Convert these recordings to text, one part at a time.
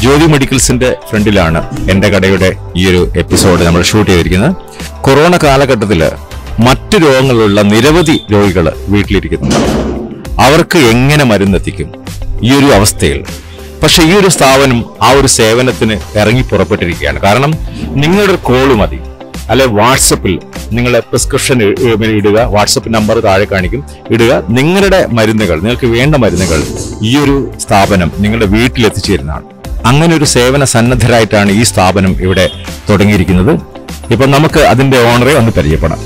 ജ്യോതി മെഡിക്കൽസിന്റെ ഫ്രണ്ടിലാണ് എന്റെ കടയുടെ ഈ ഒരു എപ്പിസോഡ് നമ്മൾ ഷൂട്ട് ചെയ്തിരിക്കുന്നത് കൊറോണ കാലഘട്ടത്തിൽ മറ്റു രോഗങ്ങളുള്ള നിരവധി രോഗികൾ വീട്ടിലിരിക്കുന്നുണ്ട് അവർക്ക് എങ്ങനെ മരുന്നെത്തിക്കും ഈ ഒരു അവസ്ഥയിൽ പക്ഷെ ഈ ഒരു സ്ഥാപനം ആ ഒരു സേവനത്തിന് ഇറങ്ങി പുറപ്പെട്ടിരിക്കുകയാണ് കാരണം നിങ്ങളുടെ ഒരു കോള് മതി അല്ലെ വാട്സപ്പിൽ നിങ്ങളെ പ്രിസ്ക്രിപ്ഷൻ ഇടുക വാട്സപ്പ് നമ്പർ താഴെ കാണിക്കും ഇടുക നിങ്ങളുടെ മരുന്നുകൾ നിങ്ങൾക്ക് വേണ്ട മരുന്നുകൾ ഈ ഒരു സ്ഥാപനം നിങ്ങളുടെ വീട്ടിൽ എത്തിച്ചു തരുന്നതാണ് അങ്ങനെ ഒരു സേവന സന്നദ്ധരായിട്ടാണ് ഈ സ്ഥാപനം ഇവിടെ തുടങ്ങിയിരിക്കുന്നത് ഇപ്പൊ നമുക്ക് അതിന്റെ ഓണറെ ഒന്ന് പരിചയപ്പെടാം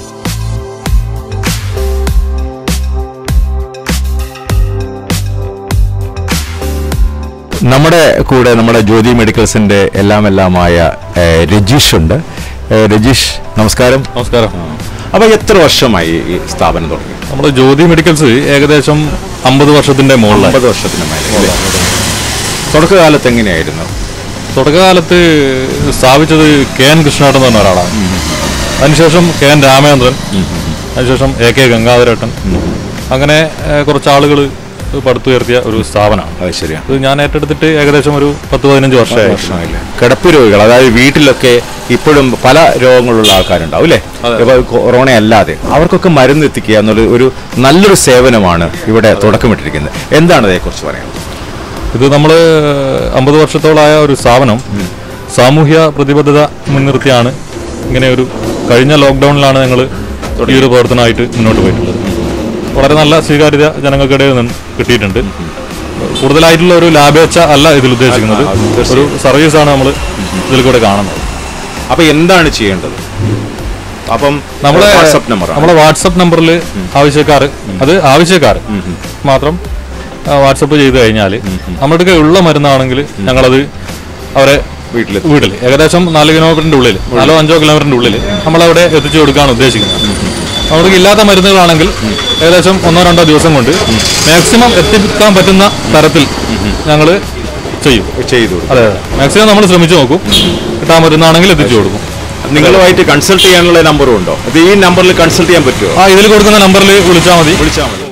നമ്മുടെ കൂടെ നമ്മുടെ ജ്യോതി മെഡിക്കൽസിന്റെ എല്ലാം എല്ലാമായ ഏഹ്, രജീഷ് ഉണ്ട് ഏഹ്, രജീഷ് നമസ്കാരം നമസ്കാരം അപ്പൊ എത്ര വർഷമായി ഈ സ്ഥാപനം തുടങ്ങി നമ്മുടെ ജ്യോതി മെഡിക്കൽസ് ഏകദേശം അമ്പത് വർഷത്തിന്റെ മുകളിലായി അമ്പത് വർഷത്തിന് മേലെ അല്ലേ? തുടക്കകാലത്ത് എങ്ങനെയായിരുന്നു തുടക്കകാലത്ത് സ്ഥാപിച്ചത് കെ എൻ കൃഷ്ണേട്ടൻ എന്ന് പറഞ്ഞ ഒരാളാണ് അതിനുശേഷം കെ എൻ രാമേന്ദ്രൻ അതിനുശേഷം എ കെ ഗംഗാധരേട്ടൻ അങ്ങനെ ഏഹ്, കുറച്ച് ആളുകൾ പടുത്തുയർത്തിയ ഒരു സ്ഥാപനമാണ് അത് ശരിയാ ഇത് ഞാൻ ഏറ്റെടുത്തിട്ട് ഏകദേശം ഒരു പത്ത് പതിനഞ്ച് വർഷമായി വർഷമായില്ലേ കിടപ്പ് രോഗികൾ അതായത് വീട്ടിലൊക്കെ ഇപ്പോഴും പല രോഗങ്ങളുള്ള ആൾക്കാരുണ്ടാവും അല്ലേ ഇപ്പൊ കൊറോണ അല്ലാതെ അവർക്കൊക്കെ മരുന്ന് എത്തിക്കുക എന്നുള്ള ഒരു നല്ലൊരു സേവനമാണ് ഇവിടെ തുടക്കമിട്ടിരിക്കുന്നത് എന്താണ് അതേക്കുറിച്ച് പറയാനുള്ളത് ഇത് നമ്മൾ അമ്പത് വർഷത്തോളായ ഒരു സ്ഥാപനം സാമൂഹ്യ പ്രതിബദ്ധത മുൻനിർത്തിയാണ് ഇങ്ങനെ ഒരു കഴിഞ്ഞ ലോക്ക്ഡൌണിലാണ് ഞങ്ങൾ ഈ ഒരു പ്രവർത്തനമായിട്ട് മുന്നോട്ട് പോയിട്ടുള്ളത് വളരെ നല്ല സ്വീകാര്യത ജനങ്ങൾക്കിടയിൽ നിന്ന് കിട്ടിയിട്ടുണ്ട് കൂടുതലായിട്ടുള്ള ഒരു ലാഭേച്ഛ അല്ല ഇതിൽ ഉദ്ദേശിക്കുന്നത് ഒരു സർവീസാണ് നമ്മൾ ഇതിൽ കൂടെ കാണുന്നത് അപ്പൊ എന്താണ് ചെയ്യേണ്ടത് അപ്പം നമ്മളെ വാട്സപ്പ് നമ്പർ നമ്മളെ വാട്സപ്പ് നമ്പറിൽ ആവശ്യക്കാർ അത് ആവശ്യക്കാർ മാത്രം വാട്സപ്പ് ചെയ്ത് കഴിഞ്ഞാൽ നമ്മുടെ ഉള്ള മരുന്നാണെങ്കിൽ ഞങ്ങളത് അവരെ വീട്ടിൽ വീട്ടിൽ ഏകദേശം നാല് കിലോമീറ്ററിന്റെ ഉള്ളിൽ നാലോ അഞ്ചോ കിലോമീറ്ററിന്റെ ഉള്ളിൽ നമ്മളവിടെ എത്തിച്ചു കൊടുക്കാണ് ഉദ്ദേശിക്കുന്നത് നമുക്ക് ഇല്ലാത്ത മരുന്നുകളാണെങ്കിൽ ഏകദേശം ഒന്നോ രണ്ടോ ദിവസം കൊണ്ട് മാക്സിമം എത്തിക്കാൻ പറ്റുന്ന തരത്തിൽ ഞങ്ങൾ ചെയ്യും ചെയ്തു അതെ മാക്സിമം നമ്മൾ ശ്രമിച്ചു നോക്കും കിട്ടാൻ പറ്റുന്നതാണെങ്കിൽ എത്തിച്ചു കൊടുക്കും നിങ്ങളുമായിട്ട് കൺസൾട്ട് ചെയ്യാനുള്ള നമ്പറും ഉണ്ടോ അത് ഈ നമ്പറിൽ കൺസൾട്ട് ചെയ്യാൻ പറ്റുമോ ആ ഇതിൽ കൊടുക്കുന്ന നമ്പറിൽ വിളിച്ചാൽ മതി വിളിച്ചാൽ മതി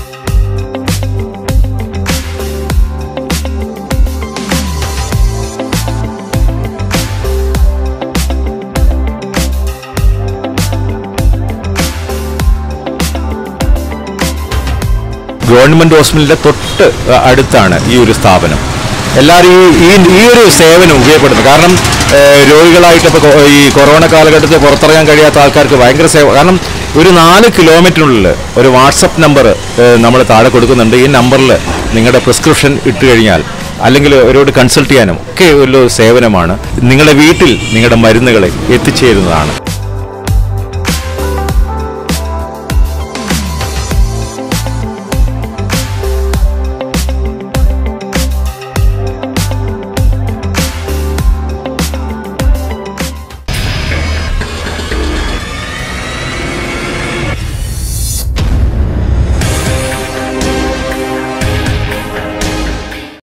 ഗവൺമെന്റ് ഹോസ്പിറ്റലിന്റെ തൊട്ട് അടുത്താണ് ഈ ഒരു സ്ഥാപനം എല്ലാവരും ഈ ഈ ഈ ഒരു സേവനം ഉപയോഗപ്പെടുത്തുന്നത് കാരണം ഏഹ്, രോഗികളായിട്ട് ഇപ്പോൾ ഈ കൊറോണ കാലഘട്ടത്തിൽ പുറത്തിറങ്ങാൻ കഴിയാത്ത ആൾക്കാർക്ക് ഭയങ്കര സേവ കാരണം ഒരു നാല് കിലോമീറ്ററിനുള്ളിൽ ഒരു വാട്സപ്പ് നമ്പർ നമ്മൾ താഴെ കൊടുക്കുന്നുണ്ട് ഈ നമ്പറിൽ നിങ്ങളുടെ പ്രിസ്ക്രിപ്ഷൻ ഇട്ട് കഴിഞ്ഞാൽ അല്ലെങ്കിൽ അവരോട് കൺസൾട്ട് ചെയ്യാനും ഒക്കെ ഒരു സേവനമാണ് നിങ്ങളുടെ വീട്ടിൽ നിങ്ങളുടെ മരുന്നുകളെ എത്തിച്ചേരുന്നതാണ്